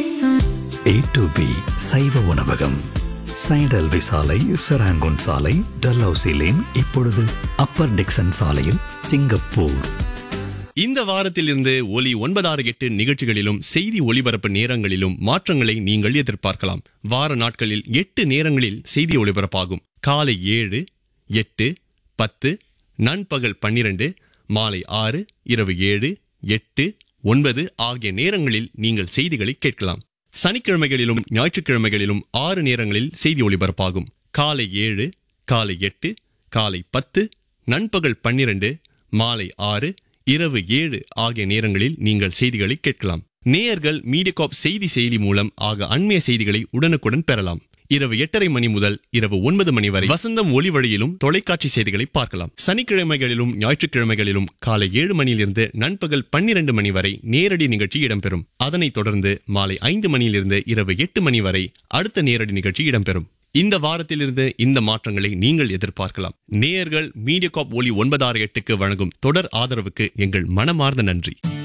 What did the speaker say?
நேசம் A to be சைவ உணவகம் சைடல்வி சாலை செராங்கோன் சாலை டல்ஹவுசி லேன் இப்பொழுது அப்பர் டிக்சன் சாலையில் சிங்கப்பூர் இந்த வாரத்திலிருந்து ஒலி ஒன்பதாறு எட்டு நிகழ்ச்சிகளிலும் செய்தி ஒளிபரப்பு நேரங்களிலும் மாற்றங்களை நீங்கள் எதிர்பார்க்கலாம் வார நாட்களில் எட்டு நேரங்களில் செய்தி ஒளிபரப்பாகும் காலை ஏழு எட்டு பத்து நண்பகல் பன்னிரண்டு மாலை ஆறு இரவு ஏழு எட்டு ஒன்பது ஆகிய நேரங்களில் நீங்கள் செய்திகளை கேட்கலாம் சனிக்கிழமைகளிலும் ஞாயிற்றுக்கிழமைகளிலும் ஆறு நேரங்களில் செய்தி ஒளிபரப்பாகும் காலை ஏழு காலை எட்டு காலை பத்து நண்பகல் பன்னிரண்டு மாலை ஆறு இரவு ஏழு ஆகிய நேரங்களில் நீங்கள் செய்திகளை கேட்கலாம் நேயர்கள் மீடியகாப் செய்தி செயலி மூலம் ஆக அண்மைய செய்திகளை உடனுக்குடன் பெறலாம் இரவு எட்டரை மணி முதல் இரவு ஒன்பது மணி வரை வசந்தம் ஒளி வழியிலும் தொலைக்காட்சி செய்திகளை பார்க்கலாம் சனிக்கிழமைகளிலும் ஞாயிற்றுக்கிழமைகளிலும் காலை ஏழு மணியிலிருந்து நண்பகல் பன்னிரண்டு மணி வரை நேரடி நிகழ்ச்சி இடம்பெறும் அதனைத் தொடர்ந்து மாலை ஐந்து மணியிலிருந்து இரவு எட்டு மணி வரை அடுத்த நேரடி நிகழ்ச்சி இடம்பெறும் இந்த வாரத்திலிருந்து இந்த மாற்றங்களை நீங்கள் எதிர்பார்க்கலாம் நேயர்கள் மீடியகாப் ஒலி ஒன்பதாறு எட்டுக்கு வழங்கும் தொடர் ஆதரவுக்கு எங்கள் மனமார்ந்த நன்றி